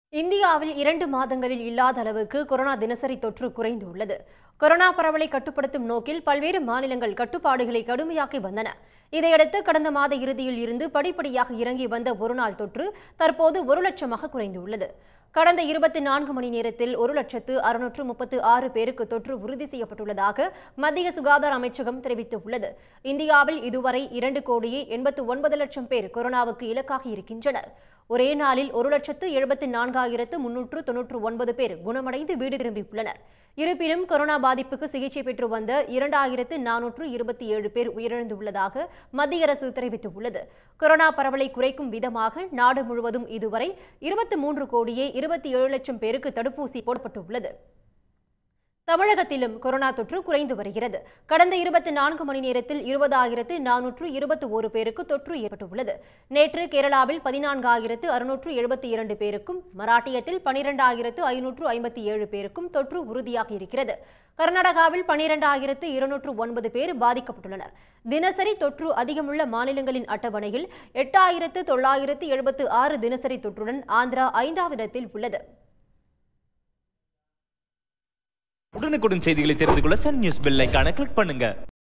இந்தியாவில் இரண்டு மாதங்களில் இல்லாத அளவுக்கு கொரோனா தினசரி தொற்று குறைந்துள்ளது கொரோனா பரவலை கட்டுப்படுத்தும் நோக்கில் பல்வேறு மாநிலங்கள் கட்டுப்பாடுகளை கடுமையாக்கி வந்தன இதையடுத்து கடந்த மாத இறுதியில் இருந்து படிப்படியாக இறங்கி வந்த ஒருநாள் தொற்று தற்போது ஒரு லட்சமாக குறைந்துள்ளது கடந்த இருபத்தி நான்கு மணி நேரத்தில் ஒரு லட்சத்து அறுநூற்று முப்பத்து ஆறு பேருக்கு தொற்று உறுதி செய்யப்பட்டுள்ளதாக மத்திய சுகாதார அமைச்சகம் தெரிவித்துள்ளது இந்தியாவில் இதுவரை இரண்டு கோடியே எண்பத்து ஒன்பது லட்சம் பேர் கொரோனாவுக்கு இலக்காகி இருக்கின்றனர் ஒரே நாளில் ஒரு லட்சத்து எழுபத்து நான்காயிரத்து முன்னூற்று தொன்னூற்று ஒன்பது பேர் குணமடைந்து வீடு திரும்பியுள்ளனர் இருப்பினும் கொரோனா பாதிப்புக்கு சிகிச்சை பெற்று வந்த இரண்டாயிரத்து நானூற்று இருபத்தி ஏழு பேர் உயிரிழந்துள்ளதாக மத்திய அரசு தெரிவித்துள்ளது கொரோனா பரவலை குறைக்கும் விதமாக நாடு முழுவதும் இதுவரை இருபத்தி மூன்று கோடியே இருபத்தி ஏழு லட்சம் பேருக்கு தடுப்பூசி போடப்பட்டுள்ளது தமிழகத்திலும் கொரோனா தொற்று குறைந்து வருகிறது கடந்த இருபத்தி நான்கு மணி நேரத்தில் இருபதாயிரத்து நானூற்று இருபத்தி ஒரு பேருக்கு தொற்று ஏற்பட்டுள்ளது நேற்று கேரளாவில் பதினான்காயிரத்து அறுநூற்று எழுபத்தி இரண்டு பேருக்கும் மராட்டியத்தில் பனிரெண்டாயிரத்து ஐநூற்று ஐம்பத்தி ஏழு பேருக்கும் தொற்று உறுதியாகி இருக்கிறது கர்நாடகாவில் பனிரெண்டாயிரத்து இருநூற்று ஒன்பது பேர் பாதிக்கப்பட்டுள்ளனர் தினசரி தொற்று அதிகமுள்ள மாநிலங்களின் அட்டவணையில் எட்டாயிரத்து தொள்ளாயிரத்து எழுபத்து ஆறு தினசரி தொற்றுடன் ஆந்திரா ஐந்தாவது இடத்தில் உள்ளது உடனுக்குடன் செய்திகளை தெரிந்து கொள்ள சன் நியூஸ் பெல் ஐகானை கிளிக் பண்ணுங்க